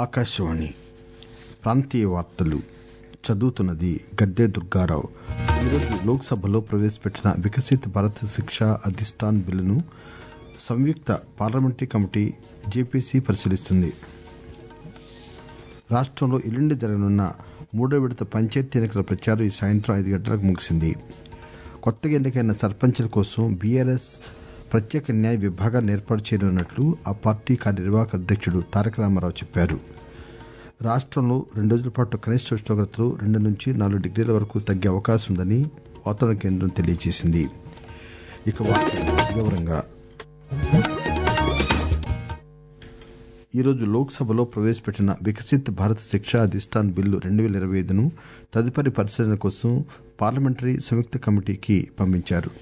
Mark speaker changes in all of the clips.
Speaker 1: ఆకాశవాణి ప్రాంతీయ వార్తలు చదువుతున్నది గద్దె దుర్గారావు ఈరోజు లోక్సభలో ప్రవేశపెట్టిన వికసిత్ భారత్ శిక్షా అధిష్టాన్ బిల్లును సంయుక్త పార్లమెంటరీ కమిటీ జేపీసీ పరిశీలిస్తుంది రాష్టంలో ఎల్లుండి జరగనున్న మూడో విడత పంచాయతీ ఎన్నికల ప్రచారం ఈ సాయంత్రం ఐదు గంటలకు ముగిసింది కొత్తగా ఎన్నికైన సర్పంచ్ల కోసం బీఆర్ఎస్ ప్రత్యేక న్యాయ విభాగాన్ని ఏర్పాటు చేయనున్నట్లు ఆ పార్టీ కార్యనిర్వాహక అధ్యక్షుడు తారక రామారావు చెప్పారు రాష్టంలో రెండు రోజుల పాటు కనిష్ట ఉష్ణోగ్రతలు రెండు నుంచి నాలుగు డిగ్రీల వరకు తగ్గే అవకాశం ఉందని వాతావరణ కేంద్రం తెలియజేసింది ఇక వార్తలు వివరంగా ఈరోజు లోక్సభలో ప్రవేశపెట్టిన వికసిత్ భారత్ శిక్షా అధిష్టాన్ బిల్లు రెండు వేల ఇరవై ఐదును తదుపరి పరిశీలన కోసం పార్లమెంటరీ సంయుక్త కమిటీకి పంపించారు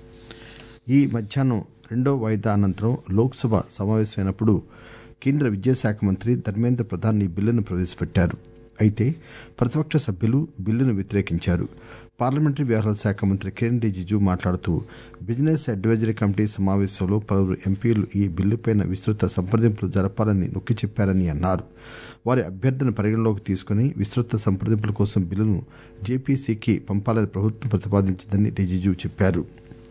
Speaker 1: ఈ మధ్యాహ్నం రెండో వాయిదా అనంతరం లోక్సభ సమావేశమైనప్పుడు కేంద్ర విద్యాశాఖ మంత్రి ధర్మేంద్ర ప్రధాన్ ఈ బిల్లును ప్రవేశపెట్టారు అయితే ప్రతిపక్ష సభ్యులు బిల్లును వ్యతిరేకించారు పార్లమెంటరీ వ్యవహారాల శాఖ మంత్రి కిరణ్ రిజిజు మాట్లాడుతూ బిజినెస్ అడ్వైజరీ కమిటీ సమావేశంలో పలువురు ఎంపీలు ఈ బిల్లుపై విస్తృత సంప్రదింపులు జరపాలని నొక్కి చెప్పారని అన్నారు వారి అభ్యర్థన పరిగణలోకి తీసుకుని విస్తృత సంప్రదింపుల కోసం బిల్లును జేపీసీకి పంపాలని ప్రభుత్వం ప్రతిపాదించిందని రిజిజు చెప్పారు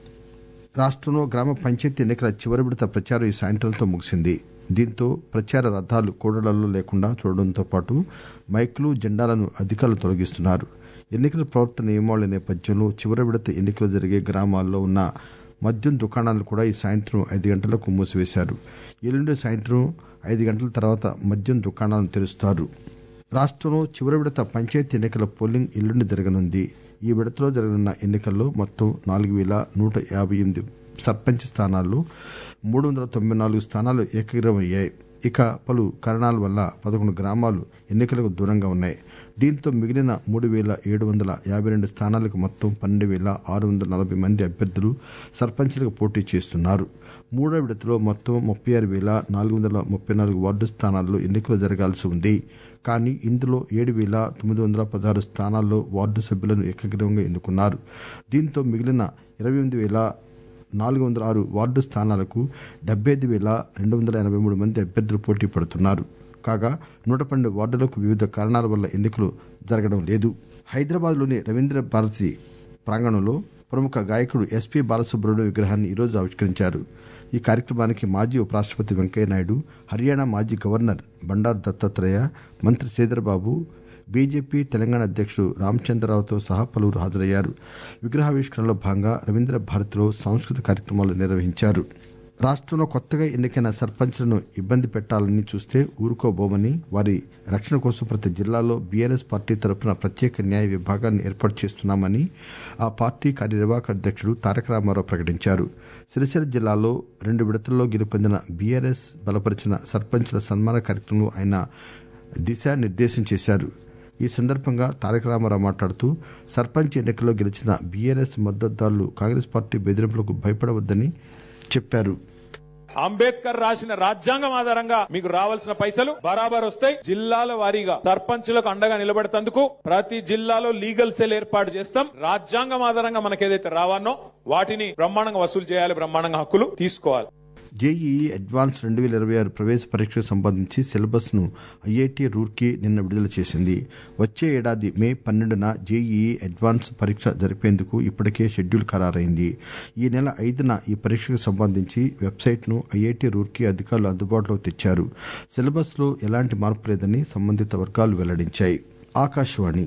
Speaker 1: రాష్టంలో గ్రామ పంచాయతీ ఎన్నికల చివరి విడత ప్రచారం ఈ సాయంత్రంతో ముగిసింది దీంతో ప్రచార రథాలు కూడళ్లలో లేకుండా చూడడంతో పాటు మైకులు జెండాలను అధికారులు తొలగిస్తున్నారు ఎన్నికల ప్రవర్తన నియమావళి నేపథ్యంలో చివరి విడత ఎన్నికలు జరిగే గ్రామాల్లో ఉన్న మద్యం దుకాణాలు కూడా ఈ సాయంత్రం ఐదు గంటలకు మూసివేశారు ఎల్లుండి సాయంత్రం ఐదు గంటల తర్వాత మద్యం దుకాణాలను తెరుస్తారు రాష్టంలో చివరి విడత పంచాయతీ ఎన్నికల పోలింగ్ ఎల్లుండి జరగనుంది ఈ విడతలో జరగనున్న ఎన్నికల్లో మొత్తం నాలుగు వేల నూట యాభై ఎనిమిది సర్పంచ్ స్థానాల్లో మూడు వందల తొంభై నాలుగు స్థానాలు ఏకగ్రమయ్యాయి ఇక పలు కారణాల వల్ల పదకొండు గ్రామాలు ఎన్నికలకు దూరంగా ఉన్నాయి దీంతో మిగిలిన మూడు వేల ఏడు వందల యాభై రెండు స్థానాలకు మొత్తం పన్నెండు వేల ఆరు వందల నలభై మంది అభ్యర్థులు సర్పంచ్లకు పోటీ చేస్తున్నారు మూడో విడతలో మొత్తం ముప్పై ఆరు వేల నాలుగు వందల ముప్పై నాలుగు వార్డు స్థానాల్లో ఎన్నికలు జరగాల్సి ఉంది కానీ ఇందులో ఏడు వేల తొమ్మిది వందల పదహారు స్థానాల్లో వార్డు సభ్యులను ఏకగ్రీవంగా ఎన్నుకున్నారు దీంతో మిగిలిన ఇరవై ఎనిమిది వేల నాలుగు వందల ఆరు వార్డు స్థానాలకు డెబ్బై ఐదు వేల రెండు వందల ఎనభై మూడు మంది అభ్యర్థులు పోటీ పడుతున్నారు కాగా నూట పన్నెండు వార్డులకు వివిధ కారణాల వల్ల ఎన్నికలు జరగడం లేదు హైదరాబాద్లోని రవీంద్ర భారతి ప్రాంగణంలో ప్రముఖ గాయకుడు ఎస్పీ బాలసుబ్రహ్మణ్యం విగ్రహాన్ని ఈరోజు ఆవిష్కరించారు ఈ కార్యక్రమానికి మాజీ ఉపరాష్టపతి వెంకయ్యనాయుడు హర్యానా మాజీ గవర్నర్ బండారు దత్తాత్రేయ మంత్రి శ్రీధర్బాబు బీజేపీ తెలంగాణ అధ్యక్షుడు రామచంద్రరావుతో సహా పలువురు హాజరయ్యారు విగ్రహావిష్కరణలో భాగంగా రవీంద్ర భారతిలో సాంస్కృతిక కార్యక్రమాలు నిర్వహించారు రాష్టంలో కొత్తగా ఎన్నికైన సర్పంచ్లను ఇబ్బంది పెట్టాలని చూస్తే ఊరుకోబోమని వారి రక్షణ కోసం ప్రతి జిల్లాలో బీఆర్ఎస్ పార్టీ తరఫున ప్రత్యేక న్యాయ విభాగాన్ని ఏర్పాటు చేస్తున్నామని ఆ పార్టీ కార్యనిర్వాహక అధ్యక్షుడు తారక రామారావు ప్రకటించారు సిరిసిల్ల జిల్లాలో రెండు విడతల్లో గెలుపొందిన బీఆర్ఎస్ బలపరిచిన సర్పంచ్ల సన్మాన కార్యక్రమంలో ఆయన దిశానిర్దేశం చేశారు ఈ సందర్భంగా తారక రామారావు మాట్లాడుతూ సర్పంచ్ ఎన్నికల్లో గెలిచిన బీఆర్ఎస్ మద్దతుదారులు కాంగ్రెస్ పార్టీ బెదిరింపులకు భయపడవద్దని చెప్పారు
Speaker 2: అంబేద్కర్ రాసిన రాజ్యాంగం ఆధారంగా మీకు రావాల్సిన పైసలు బరాబర్ వస్తాయి జిల్లాల వారీగా సర్పంచులకు అండగా నిలబెడతందుకు ప్రతి జిల్లాలో లీగల్ సెల్ ఏర్పాటు చేస్తాం రాజ్యాంగం ఆధారంగా మనకు ఏదైతే రావానో వాటిని బ్రహ్మాండంగా వసూలు చేయాలి బ్రహ్మాండంగా హక్కులు తీసుకోవాలి
Speaker 1: జేఈఈ అడ్వాన్స్ రెండు వేల ఇరవై ఆరు ప్రవేశ పరీక్షకు సంబంధించి సిలబస్ ను ఐఐటి రూర్కీ నిన్న విడుదల చేసింది వచ్చే ఏడాది మే పన్నెండున జేఈఈ అడ్వాన్స్ పరీక్ష జరిపేందుకు ఇప్పటికే షెడ్యూల్ ఖరారైంది ఈ నెల ఐదున ఈ పరీక్షకు సంబంధించి వెబ్సైట్ ను ఐఐటి రూర్కీ అధికారులు అందుబాటులోకి తెచ్చారు సిలబస్ లో ఎలాంటి మార్పు లేదని సంబంధిత వర్గాలు వెల్లడించాయి ఆకాశవాణి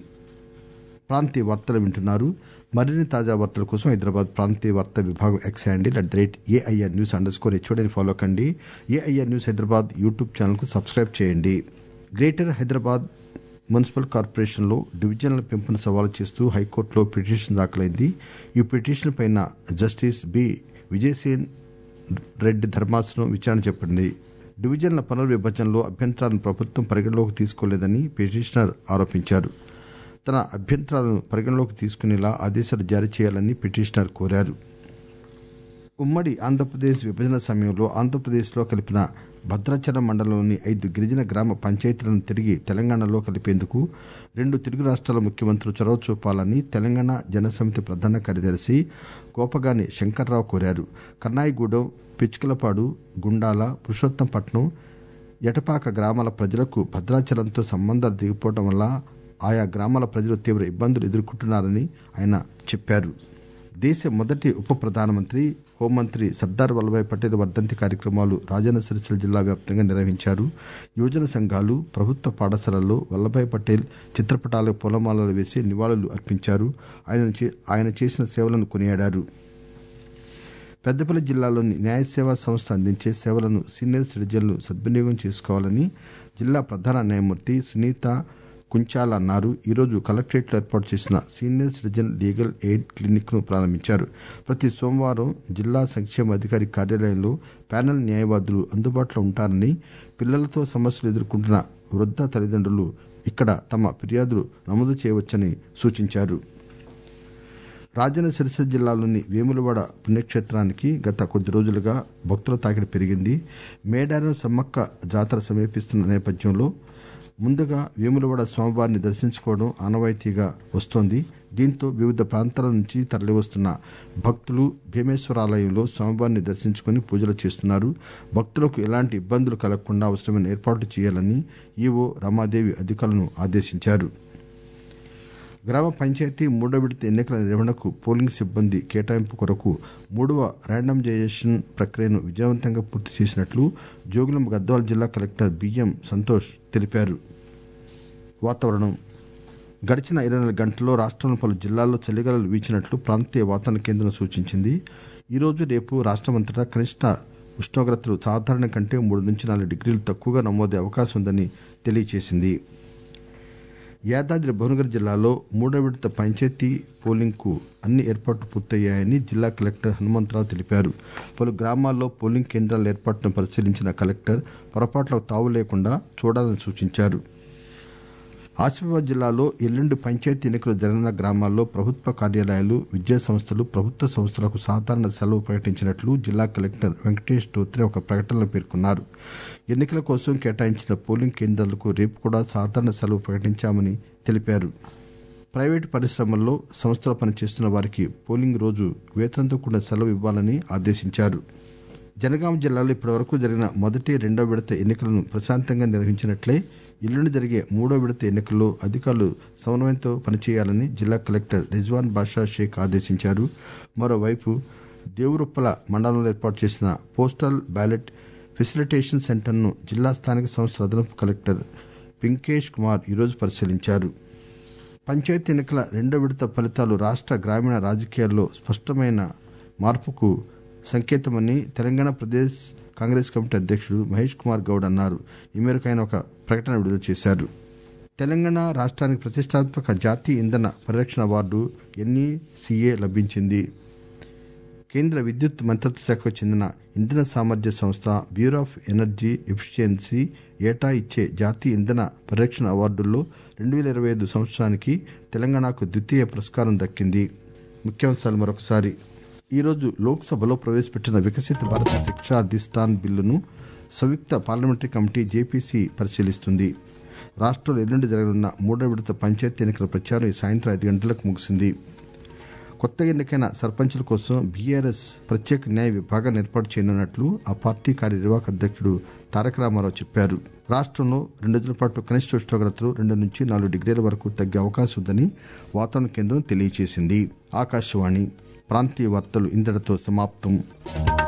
Speaker 1: ప్రాంతీయ వార్తలు వింటున్నారు మరిన్ని తాజా వార్తల కోసం హైదరాబాద్ ప్రాంతీయ వార్తా విభాగం X handle at the rate AIR news underscore హెచ్ఓడిని ఫాలో కండి ఏఐఆర్ న్యూస్ హైదరాబాద్ యూట్యూబ్ ఛానల్కు సబ్స్క్రైబ్ చేయండి గ్రేటర్ హైదరాబాద్ మున్సిపల్ కార్పొరేషన్లో డివిజన్ల పెంపును సవాలు చేస్తూ హైకోర్టులో పిటిషన్ దాఖలైంది ఈ పిటిషన్ పైన జస్టిస్ బి విజయసేన్ రెడ్డి ధర్మాసనం విచారణ చేపట్టింది డివిజన్ల పునర్విభజనలో అభ్యంతరాలను ప్రభుత్వం పరిగణలోకి తీసుకోలేదని పిటిషనర్ ఆరోపించారు తన అభ్యంతరాలను పరిగణలోకి తీసుకునేలా ఆదేశాలు జారీ చేయాలని పిటిషనర్ కోరారు ఉమ్మడి ఆంధ్రప్రదేశ్ విభజన సమయంలో ఆంధ్రప్రదేశ్లో కలిపిన భద్రాచలం మండలంలోని ఐదు గిరిజన గ్రామ పంచాయతీలను తిరిగి తెలంగాణలో కలిపేందుకు రెండు తెలుగు రాష్ట్రాల ముఖ్యమంత్రులు చొరవ చూపాలని తెలంగాణ జనసమితి ప్రధాన కార్యదర్శి గోపగాని శంకర్రావు కోరారు కన్నాయిగూడెం పిచ్చుకలపాడు గుండాల పురుషోత్తంపట్నం ఎటపాక గ్రామాల ప్రజలకు భద్రాచలంతో సంబంధాలు దిగిపోవడం వల్ల ఆయా గ్రామాల ప్రజలు తీవ్ర ఇబ్బందులు ఎదుర్కొంటున్నారని ఆయన చెప్పారు దేశ మొదటి ఉప ప్రధానమంత్రి హోంమంత్రి సర్దార్ వల్లభాయ్ పటేల్ వర్ధంతి కార్యక్రమాలు రాజన్న సిరిసిల్ల జిల్లా వ్యాప్తంగా నిర్వహించారు యువజన సంఘాలు ప్రభుత్వ పాఠశాలల్లో వల్లభాయ్ పటేల్ చిత్రపటాలకు పూలమాలలు వేసి నివాళులు అర్పించారు ఆయన చే- ఆయన చేసిన సేవలను కొనియాడారు పెద్దపల్లి జిల్లాలోని న్యాయ సేవా సంస్థ అందించే సేవలను సీనియర్ సిటిజన్లు సద్వినియోగం చేసుకోవాలని జిల్లా ప్రధాన న్యాయమూర్తి సునీత కుంచాల అన్నారు ఈరోజు కలెక్టరేట్లో ఏర్పాటు చేసిన senior citizen legal aid clinic ను ప్రారంభించారు ప్రతి సోమవారం జిల్లా సంక్షేమ అధికారి కార్యాలయంలో ప్యానెల్ న్యాయవాదులు అందుబాటులో ఉంటారని పిల్లలతో సమస్యలు ఎదుర్కొంటున్న వృద్ధ తల్లిదండ్రులు ఇక్కడ తమ ఫిర్యాదులు నమోదు చేయవచ్చని సూచించారు రాజన్న సిరిసిల్ల జిల్లాలోని వేములవాడ పుణ్యక్షేత్రానికి గత కొద్ది రోజులుగా భక్తుల తాకిడి పెరిగింది మేడారం సమ్మక్క జాతర సమీపిస్తున్న నేపథ్యంలో ముందుగా వేములవాడ స్వామివారిని దర్శించుకోవడం ఆనవాయితీగా వస్తోంది దీంతో వివిధ ప్రాంతాల నుంచి తరలివస్తున్న భక్తులు భీమేశ్వరాలయంలో స్వామివారిని దర్శించుకుని పూజలు చేస్తున్నారు భక్తులకు ఎలాంటి ఇబ్బందులు కలగకుండా అవసరమైన ఏర్పాట్లు చేయాలని ఈవో రమాదేవి అధికారులను ఆదేశించారు గ్రామ పంచాయతీ మూడో విడత ఎన్నికల నిర్వహణకు పోలింగ్ సిబ్బంది కేటాయింపు కొరకు మూడవ ర్యాండమైజేషన్ ప్రక్రియను విజయవంతంగా పూర్తి చేసినట్లు జోగులాంబ గద్వాల జిల్లా కలెక్టర్ బిఎం సంతోష్ తెలిపారు వాతావరణం గడిచిన ఇరవై నాలుగు గంటల్లో రాష్ట్రంలో పలు జిల్లాల్లో చలిగాలులు వీచినట్లు ప్రాంతీయ వాతావరణ కేంద్రం సూచించింది ఈరోజు రేపు రాష్ట్రమంతటా కనిష్ట ఉష్ణోగ్రతలు సాధారణ కంటే మూడు నుంచి నాలుగు డిగ్రీలు తక్కువగా నమోదే అవకాశం ఉందని తెలియజేసింది యాదాద్రి భువనగిరి జిల్లాలో మూడో విడత పంచాయతీ పోలింగ్ కు అన్ని ఏర్పాట్లు పూర్తయ్యాయని జిల్లా కలెక్టర్ హనుమంతరావు తెలిపారు పలు గ్రామాల్లో పోలింగ్ కేంద్రాల ఏర్పాటును పరిశీలించిన కలెక్టర్ పొరపాట్లకు తావు లేకుండా చూడాలని సూచించారు ఆసిఫాబాద్ జిల్లాలో ఎల్లుండి పంచాయతీ ఎన్నికలు జరగనున్న గ్రామాల్లో ప్రభుత్వ కార్యాలయాలు విద్యా సంస్థలు ప్రభుత్వ సంస్థలకు సాధారణ సెలవు ప్రకటించినట్లు జిల్లా కలెక్టర్ వెంకటేష్ డోత్రే ఒక ప్రకటనలో పేర్కొన్నారు ఎన్నికల కోసం కేటాయించిన పోలింగ్ కేంద్రాలకు రేపు కూడా సాధారణ సెలవు ప్రకటించామని తెలిపారు ప్రైవేటు పరిశ్రమల్లో సంస్థలో పనిచేస్తున్న వారికి పోలింగ్ రోజు వేతనంతో కూడిన సెలవు ఇవ్వాలని ఆదేశించారు జనగాం జిల్లాలో ఇప్పటివరకు జరిగిన మొదటి రెండో విడత ఎన్నికలను ప్రశాంతంగా నిర్వహించినట్లే ఎల్లుండి జరిగే మూడో విడత ఎన్నికల్లో అధికారులు సమన్వయంతో పనిచేయాలని జిల్లా కలెక్టర్ రిజ్వాన్ బాషా షేక్ ఆదేశించారు మరోవైపు దేవురుప్పల మండలంలో ఏర్పాటు చేసిన పోస్టల్ బ్యాలెట్ ఫెసిలిటేషన్ సెంటర్ను జిల్లా స్థానిక సంస్థల అదనపు కలెక్టర్ పింకేష్ కుమార్ ఈరోజు పరిశీలించారు పంచాయతీ ఎన్నికల రెండో విడత ఫలితాలు రాష్ట్ర గ్రామీణ రాజకీయాల్లో స్పష్టమైన మార్పుకు సంకేతమని తెలంగాణ ప్రదేశ్ కాంగ్రెస్ కమిటీ అధ్యక్షుడు మహేష్ కుమార్ గౌడ్ అన్నారు ఈ మేరకు ఆయన ఒక ప్రకటన విడుదల చేశారు తెలంగాణ రాష్ట్రానికి ప్రతిష్టాత్మక జాతీయ ఇంధన పరిరక్షణ అవార్డు ఎన్ఈసిఏ లభించింది కేంద్ర విద్యుత్ మంత్రిత్వ శాఖకు చెందిన ఇంధన సామర్థ్య సంస్థ బ్యూరో ఆఫ్ ఎనర్జీ ఎఫిషియన్సీ ఏటా ఇచ్చే జాతీయ ఇంధన పరిరక్షణ అవార్డుల్లో రెండు వేల ఇరవై ఐదు సంవత్సరానికి తెలంగాణకు ద్వితీయ పురస్కారం దక్కింది ముఖ్యాంశాలు మరొకసారి ఈరోజు లోక్సభలో ప్రవేశపెట్టిన వికసిత భారత శిక్షా అధిష్టాన్ బిల్లును సంయుక్త పార్లమెంటరీ కమిటీ జేపీసీ పరిశీలిస్తుంది రాష్ట్రంలో ఎల్లుండి జరగనున్న మూడో విడత పంచాయతీ ఎన్నికల ప్రచారం ఈ సాయంత్రం ఐదు గంటలకు ముగిసింది కొత్తగా ఎన్నికైన సర్పంచుల కోసం బీఆర్ఎస్ ప్రత్యేక న్యాయ విభాగాన్ని ఏర్పాటు చేయనున్నట్లు ఆ పార్టీ కార్యనిర్వాహక అధ్యక్షుడు తారక రామారావు చెప్పారు రాష్ట్రంలో రెండు రోజుల పాటు కనిష్ట ఉష్ణోగ్రతలు రెండు నుంచి నాలుగు డిగ్రీల వరకు తగ్గే అవకాశం ఉందని వాతావరణ కేంద్రం తెలియజేసింది ఆకాశవాణి ప్రాంతీయ వార్తలు ఇంతటితో సమాప్తం